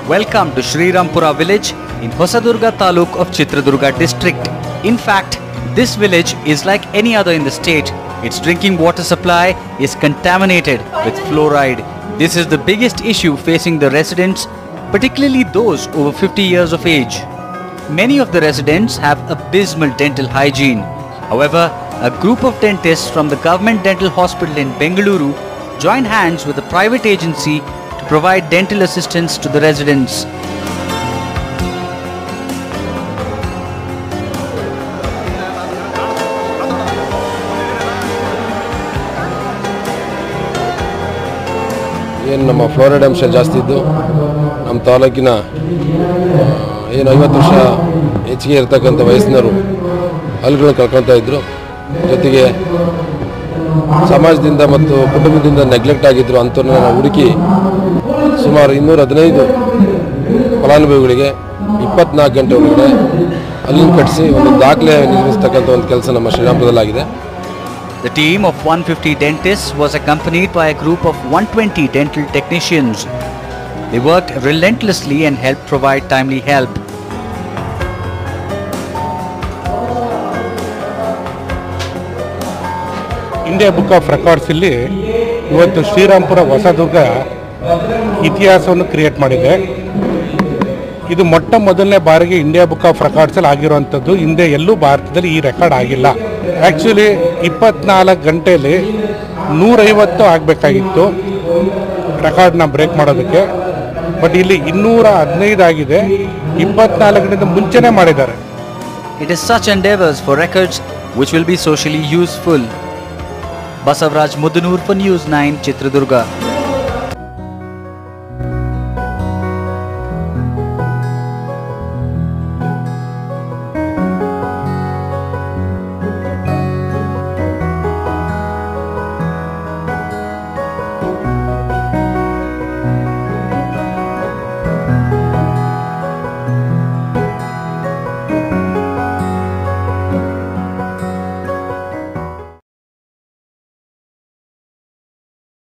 Welcome to Sri Rampura village in Hosadurga Taluk of Chitradurga district. In fact, this village is like any other in the state. Its drinking water supply is contaminated with fluoride. This is the biggest issue facing the residents, particularly those over 50 years of age. Many of the residents have abysmal dental hygiene. However, a group of dentists from the government dental hospital in Bengaluru joined hands with a private agency to provide dental assistance to the residents. ಏನು ನಮ್ಮ fluoride ಅಂಶ ಜಾಸ್ತಿ ಇದ್ದು ನಮ್ಮ ತಾಲೂಕಿನ ಆ, ಏನು ಐವತ್ತು ವರ್ಷ ಹೆಚ್ಚಿಗೆ ಇರ್ತಕ್ಕಂಥ ವಯಸ್ಸಿನವರು ಹಲ್ಲುಗಳನ್ನ ಕಳ್ಕೊತಾ ಇದ್ದರು ಜೊತೆಗೆ ಸಮಾಜದಿಂದ ಮತ್ತು ಕುಟುಂಬದಿಂದ ನೆಗ್ಲೆಕ್ಟ್ ಆಗಿದ್ದರು ಅಂಥವ್ರನ್ನ ನಾವು ಹುಡುಕಿ ಸುಮಾರು ಇನ್ನೂರ ಹದಿನೈದು ಫಲಾನುಭವಿಗಳಿಗೆ ಇಪ್ಪತ್ನಾಲ್ಕು ಗಂಟೆ ಒಳಗಡೆ ಅಲ್ಲಿನ ಕಟ್ಟಿಸಿ ಒಂದು ದಾಖಲೆ ನಿರ್ಮಿಸ್ತಕ್ಕಂಥ ಒಂದು ಕೆಲಸ ನಮ್ಮ ಶ್ರೀರಾಮಪುರದಲ್ಲಾಗಿದೆ The team of 150 dentists was accompanied by a group of 120 dental technicians. They worked relentlessly and helped provide timely help. India book of records ಇಲ್ಲಿ ಇವತ್ತು ಶ್ರೀರಾಮ್ಪುರ ಹೊಸದುರ್ಗ ಇತಿಹಾಸವನ್ನು ಕ್ರಿಯೇಟ್ ಮಾಡಿದೆ ಇದು ಮೊಟ್ಟ ಮೊದಲನೇ ಬಾರಿಗೆ ಇಂಡಿಯಾ ಬುಕ್ ಆಫ್ ರೆಕಾರ್ಡ್ಸಲ್ಲಿ ಆಗಿರುವಂಥದ್ದು ಹಿಂದೆ ಎಲ್ಲೂ ಭಾರತದಲ್ಲಿ ಈ ರೆಕಾರ್ಡ್ ಆಗಿಲ್ಲ ಆ್ಯಕ್ಚುಲಿ ಇಪ್ಪತ್ನಾಲ್ಕು ಗಂಟೆಯಲ್ಲಿ ನೂರೈವತ್ತು ಆಗಬೇಕಾಗಿತ್ತು ರೆಕಾರ್ಡ್ನ ಬ್ರೇಕ್ ಮಾಡೋದಕ್ಕೆ ಬಟ್ ಇಲ್ಲಿ ಇನ್ನೂರ ಹದಿನೈದು ಆಗಿದೆ ಇಪ್ಪತ್ನಾಲ್ಕು ಗಂಟೆಯಿಂದ ಮುಂಚೆನೇ ಮಾಡಿದ್ದಾರೆ It is such endeavors for records which will be socially useful. Basavraj Mudanur for News 9 Chitradurga.